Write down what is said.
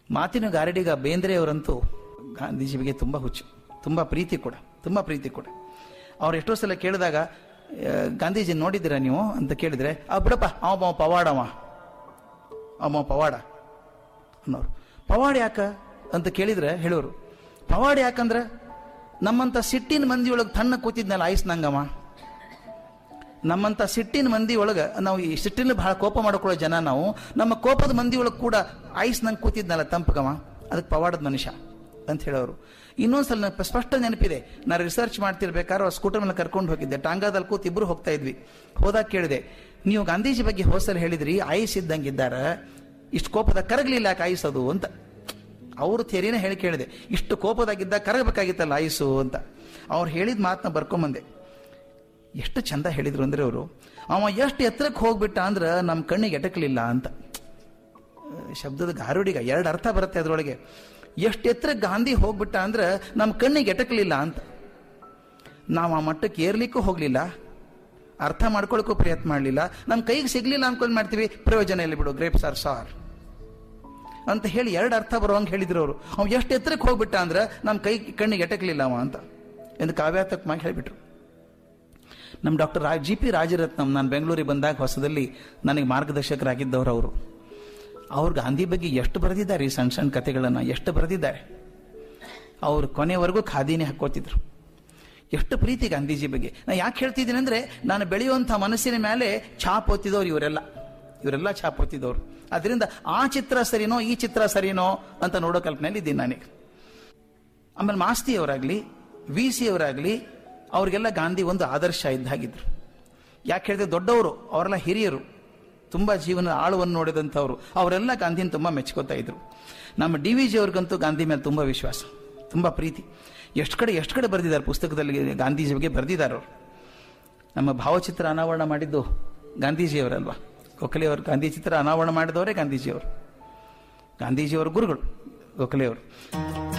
ಮಾತಿನ ಗಾರಡಿಗ ಬೇಂದ್ರೆಯವರಂತೂ ಗಾಂಧೀಜಿ ಬಗ್ಗೆ ತುಂಬ ಹುಚ್ಚು ತುಂಬ ಪ್ರೀತಿ ಕೂಡ ತುಂಬ ಪ್ರೀತಿ ಕೂಡ ಅವ್ರು ಎಷ್ಟೋ ಸಲ ಕೇಳಿದಾಗ ಆ, ಗಾಂಧೀಜಿ ನೋಡಿದ್ದೀರಾ ನೀವು ಅಂತ ಕೇಳಿದ್ರೆ ಆ ಬಿಡಪ್ಪ ಅವ ಅವ ಪವಾಡವ ಅವ ಪವಾಡ ಅನ್ನೋರು ಪವಾಡ ಯಾಕ ಅಂತ ಕೇಳಿದ್ರೆ ಹೇಳೋರು ಪವಾಡ ಯಾಕಂದ್ರೆ ನಮ್ಮಂತ ಸಿಟ್ಟಿನ ಮಂದಿ ಒಳಗೆ ತಣ್ಣ ಕೂತಿದ್ನಲ್ಲ ಆಯ್ಸ್ ನಂಗವ ನಮ್ಮಂತ ಸಿಟ್ಟಿನ ಮಂದಿ ಒಳಗೆ ನಾವು ಈ ಸಿಟ್ಟಿನ ಬಹಳ ಕೋಪ ಮಾಡ್ಕೊಳ್ಳೋ ಜನ ನಾವು ನಮ್ಮ ಕೋಪದ ಮಂದಿ ಒಳಗೆ ಕೂಡ ಐಸ್ ನಂಗೆ ಕೂತಿದ್ನಲ್ಲ ತಂಪಗವ ಅದಕ್ಕೆ ಪವಾಡದ ಮನುಷ್ಯ ಅಂತ ಹೇಳೋರು ಇನ್ನೊಂದ್ಸಲ ನನಗೆ ಸ್ಪಷ್ಟ ನೆನಪಿದೆ ನಾನು ರಿಸರ್ಚ್ ಮಾಡ್ತಿರ್ಬೇಕಾದ್ರೆ ಅವ್ರು ಸ್ಕೂಟರ್ ಮೇಲೆ ಕರ್ಕೊಂಡು ಹೋಗಿದ್ದೆ ಟಾಂಗಾದಲ್ಲಿ ಕೂತ್ ಇಬ್ರು ಹೋಗ್ತಾ ಇದ್ವಿ ಹೋದಾಗ ಕೇಳಿದೆ ನೀವು ಗಾಂಧೀಜಿ ಬಗ್ಗೆ ಹೋಸಲ್ ಹೇಳಿದ್ರಿ ಆಯುಸ್ ಇದ್ದಂಗಿದ್ದಾರ ಇಷ್ಟು ಕೋಪದ ಕರಗಲಿಲ್ಲ ಯಾಕೆ ಆಯುಸದು ಅಂತ ಅವ್ರ ಥೇರಿನ ಹೇಳಿ ಕೇಳಿದೆ ಇಷ್ಟು ಕೋಪದಾಗಿದ್ದ ಕರಗಬೇಕಾಗಿತ್ತಲ್ಲ ಆಯುಸು ಅಂತ ಅವ್ರು ಹೇಳಿದ ಮಾತನ್ನ ಬರ್ಕೊಂಬಂದೆ ಎಷ್ಟು ಚಂದ ಹೇಳಿದ್ರು ಅಂದ್ರೆ ಅವರು ಅವ ಎಷ್ಟು ಎತ್ತರಕ್ಕೆ ಹೋಗ್ಬಿಟ್ಟ ಅಂದ್ರೆ ನಮ್ಮ ಕಣ್ಣಿಗೆ ಎಟಕಲಿಲ್ಲ ಅಂತ ಅಹ್, ಶಬ್ದದ ಗಾರುಡಿಗ ಎರಡು ಅರ್ಥ ಬರುತ್ತೆ ಅದರೊಳಗೆ ಎಷ್ಟು ಎತ್ತರಕ್ಕೆ ಗಾಂಧಿ ಹೋಗ್ಬಿಟ್ಟ ಅಂದ್ರೆ ನಮ್ಮ ಕಣ್ಣಿಗೆ ಎಟಕಲಿಲ್ಲ ಅಂತ ನಾವು ಆ ಮಟ್ಟಕ್ಕೆ ಏರ್ಲಿಕ್ಕೂ ಹೋಗ್ಲಿಲ್ಲ ಅರ್ಥ ಮಾಡ್ಕೊಳಕ್ಕೂ ಪ್ರಯತ್ನ ಮಾಡಲಿಲ್ಲ ನಮ್ಮ ಕೈಗೆ ಸಿಗ್ಲಿಲ್ಲ ಅನ್ಕೊಂಡು ಮಾಡ್ತೀವಿ ಪ್ರಯೋಜನ ಇಲ್ಲ ಬಿಡು ಗ್ರೇಪ್ಸ್ ಆರ್ ಸಾರ್ ಅಂತ ಹೇಳಿ ಎರಡು ಅರ್ಥ ಬರುವಂಗೆ ಹೇಳಿದ್ರು ಅವರು ಅವ್ ಎಷ್ಟು ಎತ್ತರಕ್ಕೆ ಹೋಗ್ಬಿಟ್ಟ ಅಂದ್ರೆ ನಮ್ಮ ಕೈ ಕಣ್ಣಿಗೆ ಎಟಕಲಿಲ್ಲ ಅವ ಅಂತ ಎಂದು ಕಾವ್ಯಾತ್ಮಕವಾಗಿ ಹೇಳಿಬಿಟ್ರು ನಮ್ಮ ಡಾಕ್ಟರ್ ರಾ ಜಿ ಪಿ ರಾಜರತ್ನಂ ನಾನು ಬೆಂಗಳೂರಿಗೆ ಬಂದಾಗ ಹೊಸದಲ್ಲಿ ನನಗೆ ಮಾರ್ಗದರ್ಶಕರಾಗಿದ್ದವರು ಅವರು ಅವ್ರು ಗಾಂಧಿ ಬಗ್ಗೆ ಎಷ್ಟು ಬರೆದಿದ್ದಾರೆ ಈ ಸಣ್ಣ ಸಣ್ಣ ಕಥೆಗಳನ್ನು ಎಷ್ಟು ಬರೆದಿದ್ದಾರೆ ಅವರು ಕೊನೆವರೆಗೂ ಖಾದಿನೇ ಹಾಕೋತಿದ್ರು ಎಷ್ಟು ಪ್ರೀತಿ ಗಾಂಧೀಜಿ ಬಗ್ಗೆ ನಾ ಯಾಕೆ ಹೇಳ್ತಿದ್ದೀನಿ ಅಂದ್ರೆ ನಾನು ಬೆಳೆಯುವಂಥ ಮನಸ್ಸಿನ ಮೇಲೆ ಛಾಪ್ ಓದ್ತಿದ್ದವ್ರು ಇವರೆಲ್ಲ ಇವರೆಲ್ಲ ಛಾಪ್ ಓದ್ತಿದ್ದವ್ರು ಅದರಿಂದ ಆ ಚಿತ್ರ ಸರಿನೋ ಈ ಚಿತ್ರ ಸರಿನೋ ಅಂತ ನೋಡೋ ಕಲ್ಪನೆಯಲ್ಲಿ ಇದ್ದೀನಿ ನಾನೀಗ ಆಮೇಲೆ ಮಾಸ್ತಿ ಅವರಾಗ್ಲಿ ವಿ ಸಿ ಅವರಾಗ್ಲಿ ಅವ್ರಿಗೆಲ್ಲ ಗಾಂಧಿ ಒಂದು ಆದರ್ಶ ಇದ್ದಾಗಿದ್ರು ಯಾಕೆ ಹೇಳಿದ್ರೆ ದೊಡ್ಡವರು ಅವರೆಲ್ಲ ಹಿರಿಯರು ತುಂಬಾ ಜೀವನ ಆಳವನ್ನು ನೋಡಿದಂಥವ್ರು ಅವರೆಲ್ಲ ಗಾಂಧಿನ ತುಂಬಾ ಮೆಚ್ಕೋತಾ ಇದ್ರು ನಮ್ಮ ಡಿ ವಿ ಜಿ ಅವ್ರಿಗಂತೂ ಗಾಂಧಿ ಮೇಲೆ ತುಂಬಾ ವಿಶ್ವಾಸ ತುಂಬಾ ಪ್ರೀತಿ ಎಷ್ಟು ಕಡೆ ಎಷ್ಟು ಕಡೆ ಬರೆದಿದ್ದಾರೆ ಪುಸ್ತಕದಲ್ಲಿ ಗಾಂಧೀಜಿ ಬಗ್ಗೆ ಬರೆದಿದ್ದಾರೆ ಅವರು ನಮ್ಮ ಭಾವಚಿತ್ರ ಅನಾವರಣ ಮಾಡಿದ್ದು ಗಾಂಧೀಜಿಯವರಲ್ವಾ ಗೋಖಲೆಯವರು ಗಾಂಧಿ ಚಿತ್ರ ಅನಾವರಣ ಮಾಡಿದವರೇ ಗಾಂಧೀಜಿಯವರು ಗಾಂಧೀಜಿಯವರ ಗುರುಗಳು ಗೋಖಲೆಯವರು